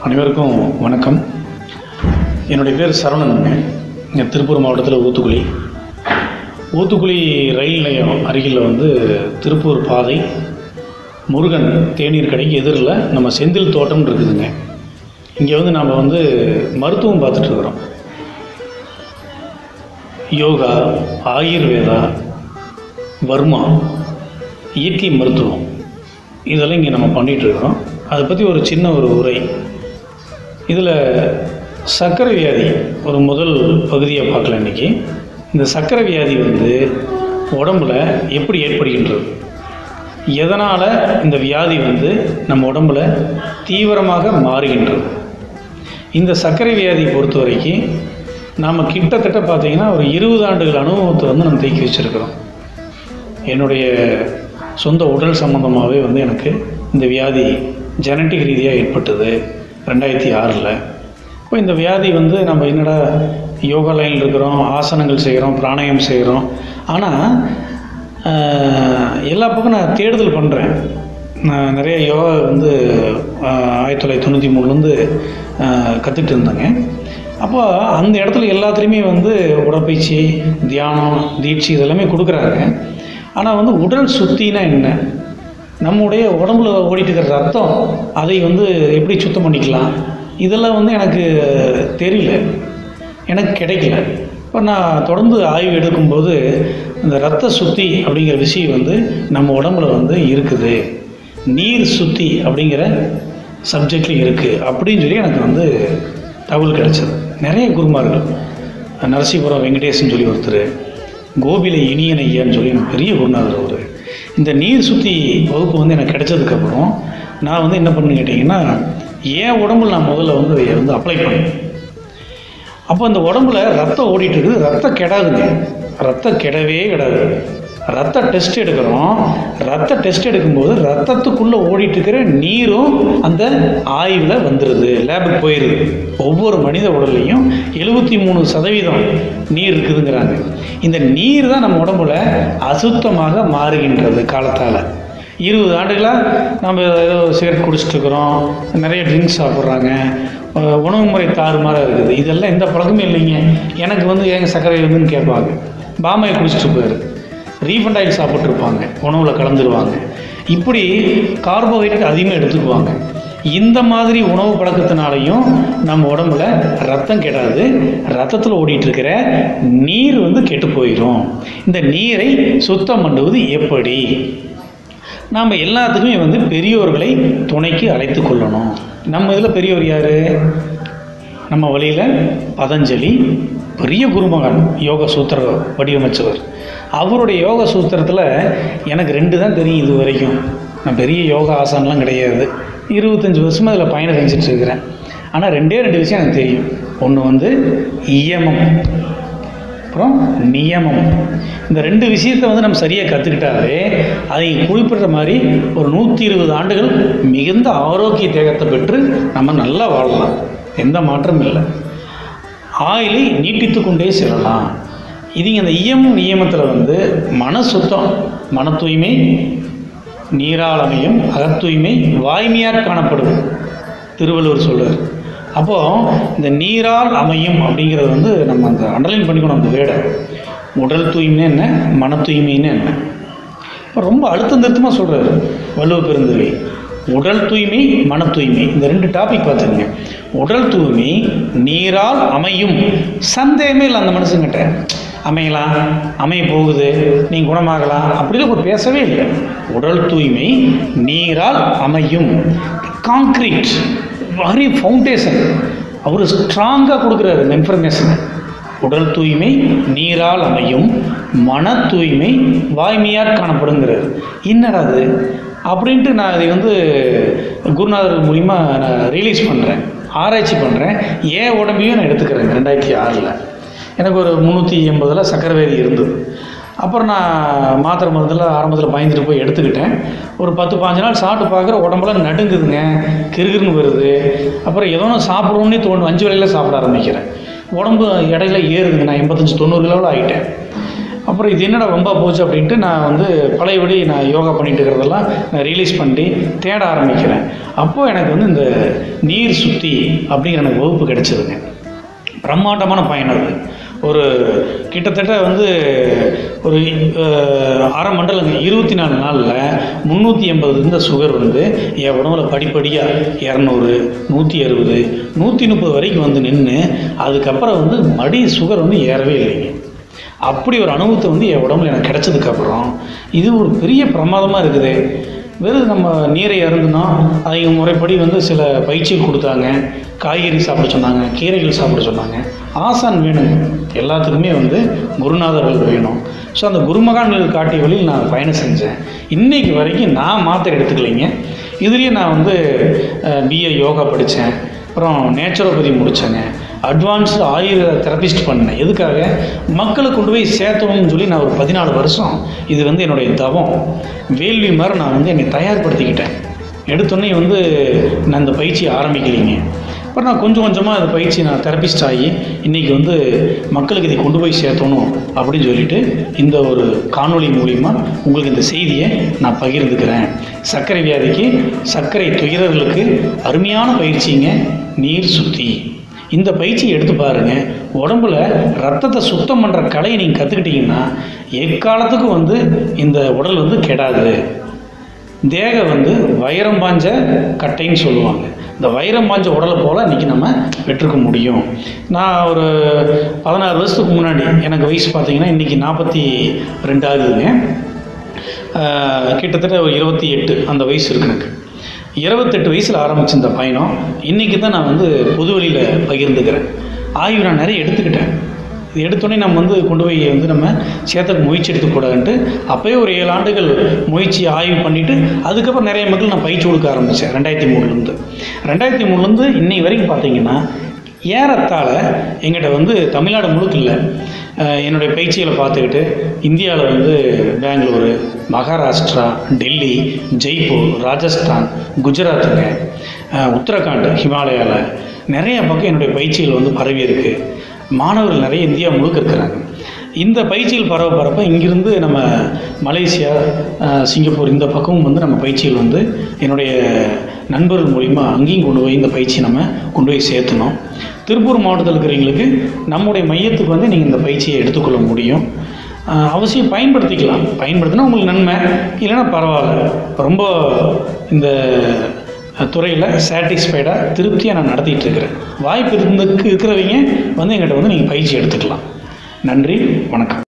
அனைவருக்கும் வணக்கம் என்னுடைய பேர் சரவணனுங்க இங்கே திருப்பூர் மாவட்டத்தில் ஊத்துக்குளி ஊத்துக்குளி ரயில் நிலையம் அருகில் வந்து திருப்பூர் பாதை முருகன் தேநீர் கடைக்கு எதிரில் நம்ம செந்தில் தோட்டம் இருக்குதுங்க இங்கே வந்து நாம் வந்து மருத்துவம் பார்த்துட்ருக்குறோம் யோகா ஆயுர்வேதா வர்மா இயற்கை மருத்துவம் இதெல்லாம் இங்கே நம்ம பண்ணிகிட்ருக்குறோம் அதை பற்றி ஒரு சின்ன ஒரு உரை இதில் சர்க்கரை வியாதி ஒரு முதல் பகுதியை பார்க்கலாம் இன்றைக்கி இந்த சர்க்கரை வியாதி வந்து உடம்புல எப்படி ஏற்படுகின்றது எதனால் இந்த வியாதி வந்து நம்ம உடம்புல தீவிரமாக மாறுகின்றது இந்த சர்க்கரை வியாதி பொறுத்த வரைக்கும் நாம் கிட்டத்தட்ட பார்த்தீங்கன்னா ஒரு இருபது ஆண்டுகள் அனுபவத்தை வந்து நம்ம தேக்கி வச்சுருக்கிறோம் என்னுடைய சொந்த உடல் சம்மந்தமாகவே வந்து எனக்கு இந்த வியாதி ஜெனட்டிக் ரீதியாக ஏற்பட்டது ரெண்டாயிரத்தி ஆறில் இப்போ இந்த வியாதி வந்து நம்ம என்னடா யோகா லைனில் இருக்கிறோம் ஆசனங்கள் செய்கிறோம் பிராணாயம் செய்கிறோம் ஆனால் எல்லா பக்கம் நான் தேடுதல் பண்ணுறேன் நான் நிறைய யோகா வந்து ஆஹ், ஆயிரத்தி தொள்ளாயிரத்தி தொண்ணூற்றி மூணுலேருந்து கற்றுட்டு இருந்தேங்க அப்போ அந்த இடத்துல எல்லாத்துலேயுமே வந்து உடற்பயிற்சி தியானம் தீட்சி இதெல்லாமே கொடுக்குறாங்க ஆனால் வந்து உடல் சுத்தினா என்ன நம்முடைய உடம்புல ஓடிட்டு இருக்கிற ரத்தம் அதை வந்து எப்படி சுத்தம் பண்ணிக்கலாம் இதெல்லாம் வந்து எனக்கு தெரியல எனக்கு கிடைக்கல இப்போ நான் தொடர்ந்து ஆய்வு எடுக்கும்போது இந்த ரத்த சுத்தி அப்படிங்கிற விஷயம் வந்து நம்ம உடம்புல வந்து இருக்குது நீர் சுத்தி அப்படிங்கிற சப்ஜெக்டில் இருக்குது அப்படின்னு சொல்லி எனக்கு வந்து தகவல் கிடைச்சது நிறைய குருமார்கள் நரசிபுரம் வெங்கடேசன் சொல்லி ஒருத்தர் கோபில இனியன் ஐயான்னு சொல்லி எனக்கு பெரிய குருநாதர் அவர் இந்த நீர் சுத்தி வகுப்பு வந்து எனக்கு கிடைச்சதுக்கப்புறம் நான் வந்து என்ன பண்ணு கேட்டிங்கன்னா என் உடம்புல நான் முதல்ல வந்து அதை வந்து அப்ளை பண்ணேன் அப்போ அந்த உடம்புல ரத்தம் ஓடிட்டு இருக்குது ரத்தம் கெடாதுங்க ரத்தம் கெடவே கெடாது ரத்த டெஸ்ட் எடுக்கிறோம் ரத்த டெஸ்ட் எடுக்கும்போது ரத்தத்துக்குள்ளே ஓடிட்டு இருக்கிற நீரும் அந்த ஆய்வில் வந்துடுது லேபுக்கு போயிடுது ஒவ்வொரு மனித உடல்லையும் எழுபத்தி மூணு சதவீதம் நீர் இருக்குதுங்கிறாங்க இந்த நீர் தான் நம்ம உடம்புல அசுத்தமாக மாறுகின்றது காலத்தால் இருபது ஆண்டுகளாக நம்ம ஏதோ சிகரெட் குடிச்சிட்டு இருக்கிறோம் நிறைய ட்ரிங்க்ஸ் சாப்பிட்றாங்க அஹ் உணவு முறை தாறுமாறாக இருக்குது இதெல்லாம் எந்த பழக்கமே இல்லைங்க எனக்கு வந்து ஏங்க சர்க்கரை வந்துன்னு கேட்பாங்க பாமையை குடிச்சிட்டு போயிரு ரீஃபண்ட் ஆயில் சாப்பிட்ருப்பாங்க உணவில் கலந்துருவாங்க இப்படி கார்போஹைட்ரேட் அதிகமாக எடுத்துக்குவாங்க இந்த மாதிரி உணவு பழக்கத்தினாலையும் நம்ம உடம்புல ரத்தம் கெடாது ரத்தத்தில் ஓடிட்டு இருக்கிற நீர் வந்து கெட்டு போயிடும் இந்த நீரை சுத்தம் பண்ணுவது எப்படி நாம் எல்லாத்துக்குமே வந்து பெரியோர்களை துணைக்கு அழைத்து கொள்ளணும் நம்ம இதில் பெரியவர் யார் நம்ம வழியில் பதஞ்சலி பெரிய குருமகன் யோக சூத்திர வடிவமைச்சவர் அவருடைய யோக சூத்திரத்தில் எனக்கு ரெண்டு தான் தெரியும் இது வரைக்கும் நான் பெரிய யோகா ஆசனம்லாம் கிடையாது இருபத்தஞ்சி வருஷமாக அதில் பயணம் செஞ்சுட்டு இருக்கிறேன் ஆனால் ரெண்டே ரெண்டு விஷயம் எனக்கு தெரியும் ஒன்று வந்து இயமம் அப்புறம் நியமம் இந்த ரெண்டு விஷயத்தை வந்து நம்ம சரியாக கற்றுக்கிட்டாலே அதை குறிப்பிட்ட மாதிரி ஒரு நூற்றி இருபது ஆண்டுகள் மிகுந்த ஆரோக்கிய தேகத்தை பெற்று நம்ம நல்லா வாழலாம் எந்த மாற்றமும் இல்லை ஆயிலை நீட்டித்து கொண்டே செல்லலாம் இதுங்க இந்த இயம் நியமத்தில் வந்து மன சுத்தம் மன தூய்மை நீராளமையும் அகத்தூய்மை வாய்மையார் காணப்படும் திருவள்ளுவர் சொல்றார் அப்போது இந்த நீரால் அமையும் அப்படிங்கிறது வந்து நம்ம அந்த அண்டர்லைன் பண்ணிக்கணும் அந்த வேடை உடல் தூய்மைன்னு என்ன மன தூய்மைன்னு என்ன இப்போ ரொம்ப அழுத்தம் திருத்தமாக சொல்கிறாரு வள்ளுவ பெருந்தகை உடல் தூய்மை மன தூய்மை இந்த ரெண்டு டாபிக் பார்த்துருங்க உடல் தூய்மை நீரால் அமையும் சந்தேகமே இல்லை அந்த மனுஷங்கிட்ட அமையலாம் அமைய போகுது நீ குணமாகலாம் அப்படிலாம் ஒரு பேசவே இல்லை உடல் தூய்மை நீரால் அமையும் காங்க்ரீட் வெரி ஃபவுண்டேஷன் அவர் ஸ்ட்ராங்காக கொடுக்குறாரு இந்த இன்ஃபர்மேஷனை உடல் தூய்மை நீரால் அமையும் மன தூய்மை வாய்மையார் காணப்படுங்கிறார் என்னடா அது அப்படின்ட்டு நான் இதை வந்து குருநாதர் மூலிமா நான் ரிலீஸ் பண்ணுறேன் ஆராய்ச்சி பண்ணுறேன் ஏன் உடம்பையும் நான் எடுத்துக்கிறேன் ரெண்டாயிரத்தி ஆறில் எனக்கு ஒரு முந்நூற்றி எண்பதில் சக்கரை வியாதி இருந்தது அப்புறம் நான் மாத்திரை மருந்தில் ஆரம்பத்தில் பயந்துட்டு போய் எடுத்துக்கிட்டேன் ஒரு பத்து பாஞ்சு நாள் சாப்பிட்டு பார்க்குற உடம்பெல்லாம் நடுங்குதுங்க கிறுகிறுன்னு வருது அப்புறம் ஏதோ ஒன்று சாப்பிடணும்னே தோணும் அஞ்சு வேளையில் சாப்பிட ஆரம்பிக்கிறேன் உடம்பு இடையில ஏறுதுங்க நான் எண்பத்தஞ்சு தொண்ணூறு கிலோவில் ஆகிட்டேன் அப்புறம் இது என்னடா ரொம்ப போச்சு அப்படின்ட்டு நான் வந்து பழையபடி நான் யோகா பண்ணிட்டு இருக்கிறதெல்லாம் நான் ரிலீஸ் பண்ணி தேட ஆரம்பிக்கிறேன் அப்போது எனக்கு வந்து இந்த நீர் சுத்தி அப்படிங்கிற எனக்கு வகுப்பு கிடைச்சதுங்க பிரம்மாண்டமான பயணம் அது ஒரு கிட்டத்தட்ட வந்து ஒரு அஹ், அரை மண்டலங்க இருபத்தி நாலு நாளில் முந்நூற்றி எண்பது இருந்த சுகர் வந்து என் உடம்புல படிப்படியாக இரநூறு நூற்றி அறுபது நூற்றி முப்பது வரைக்கும் வந்து நின்று அதுக்கப்புறம் வந்து மடி சுகர் வந்து ஏறவே இல்லைங்க அப்படி ஒரு அனுபவத்தை வந்து என் உடம்புல எனக்கு கிடைச்சதுக்கப்புறம் இது ஒரு பெரிய பிரமாதமாக இருக்குது வெறும் நம்ம நீரை அருந்தினோம் அவங்க முறைப்படி வந்து சில பயிற்சிகள் கொடுத்தாங்க காய்கறி சாப்பிட சொன்னாங்க கீரைகள் சாப்பிட சொன்னாங்க ஆசான் வேணுங்க எல்லாத்துக்குமே வந்து குருநாதர்கள் வேணும் ஸோ அந்த குருமகான்கள் காட்டிய வழியில் நான் பயணம் செஞ்சேன் இன்னைக்கு வரைக்கும் நான் மாத்திரை எடுத்துக்கலைங்க இதுலேயே நான் வந்து பிஏ யோகா படித்தேன் அப்புறம் நேச்சுரோபதி முடித்தேங்க அட்வான்ஸ்டு ஆயுர்வேத தெரபிஸ்ட் பண்ணேன் எதுக்காக மக்களை கொண்டு போய் சேர்த்தணும்னு சொல்லி நான் ஒரு பதினாலு வருஷம் இது வந்து என்னுடைய தவம் வேள்வி மாதிரி நான் வந்து என்னை தயார்படுத்திக்கிட்டேன் எடுத்தோடனே வந்து நான் இந்த பயிற்சியை ஆரம்பிக்கலைங்க அப்புறம் நான் கொஞ்சம் கொஞ்சமாக அந்த பயிற்சி நான் தெரபிஸ்ட் ஆகி இன்றைக்கி வந்து மக்களுக்கு இதை கொண்டு போய் சேர்த்தணும் அப்படின்னு சொல்லிட்டு இந்த ஒரு காணொளி மூலிமா உங்களுக்கு இந்த செய்தியை நான் பகிர்ந்துக்கிறேன் சர்க்கரை வியாதிக்கு சர்க்கரை துயரர்களுக்கு அருமையான பயிற்சிங்க நீர் சுத்தி இந்த பயிற்சியை எடுத்து பாருங்க உடம்புல ரத்தத்தை சுத்தம் பண்ணுற கலையை நீங்கள் கற்றுக்கிட்டீங்கன்னா எக்காலத்துக்கும் வந்து இந்த உடல் வந்து கெடாது தேகம் வந்து வைரம் பாஞ்ச கட்டைன்னு சொல்லுவாங்க இந்த வைரம் பாஞ்ச உடலை போல் இன்றைக்கி நம்ம பெற்றுக்க முடியும் நான் ஒரு பதினாறு வருஷத்துக்கு முன்னாடி எனக்கு வயசு பார்த்தீங்கன்னா இன்றைக்கி நாற்பத்தி ரெண்டு ஆகுதுங்க ஆஹ் கிட்டத்தட்ட ஒரு இருபத்தி எட்டு அந்த வயசு இருக்கு எனக்கு இருபத்தெட்டு வயசில் ஆரம்பிச்ச இந்த பயணம் இன்றைக்கி தான் நான் வந்து பொது வழியில் பகிர்ந்துக்கிறேன் ஆய்வு நான் நிறைய எடுத்துக்கிட்டேன் இது எடுத்தோடனே நம்ம வந்து கொண்டு போய் வந்து நம்ம சேர்த்துக்கு முயற்சி எடுத்துக்கூடாதுன்ட்டு அப்போயே ஒரு ஏழு ஆண்டுகள் முயற்சி ஆய்வு பண்ணிவிட்டு அதுக்கப்புறம் நிறைய மக்கள் நான் பயிற்சி கொடுக்க ஆரம்பித்தேன் ரெண்டாயிரத்தி மூணுலேருந்து ரெண்டாயிரத்தி மூணுலேருந்து இன்னை வரைக்கும் பார்த்தீங்கன்னா ஏறத்தாழ எங்கிட்ட வந்து தமிழ்நாடு முழுக்க இல்லை அஹ் என்னுடைய பயிற்சிகளை பார்த்துக்கிட்டு இந்தியாவில் வந்து பெங்களூரு மகாராஷ்டிரா டெல்லி ஜெய்ப்பூர் ராஜஸ்தான் குஜராத்துங்க அஹ் உத்தரகாண்ட் ஹிமாலயாவில் நிறைய பக்கம் என்னுடைய பயிற்சிகள் வந்து பரவி இருக்கு மாணவர்கள் நிறைய இந்தியா முழுக்க இருக்கிறாங்க இந்த பயிற்சிகள் பரவ பரப்ப இங்கிருந்து நம்ம மலேசியா அஹ் சிங்கப்பூர் இந்த பக்கமும் வந்து நம்ம பயிற்சிகள் வந்து என்னுடைய நண்பர்கள் மூலிமா அங்கேயும் கொண்டு போய் இந்த பயிற்சியை நம்ம கொண்டு போய் சேர்த்தணும் திருப்பூர் மாவட்டத்தில் இருக்கிறவங்களுக்கு நம்முடைய மையத்துக்கு வந்து நீங்கள் இந்த பயிற்சியை எடுத்துக்கொள்ள முடியும் அஹ் அவசியம் பயன்படுத்திக்கலாம் பயன்படுத்தினா உங்களுக்கு நன்மை இல்லைன்னா பரவாயில்ல ரொம்ப இந்த துறையில் சாட்டிஸ்ஃபைடாக திருப்தியாக நான் நடத்திட்டு இருக்கிறேன் வாய்ப்பு இருந்து இருக்கிறவங்க வந்து எங்கிட்ட வந்து நீங்கள் பயிற்சி எடுத்துக்கலாம் நன்றி வணக்கம்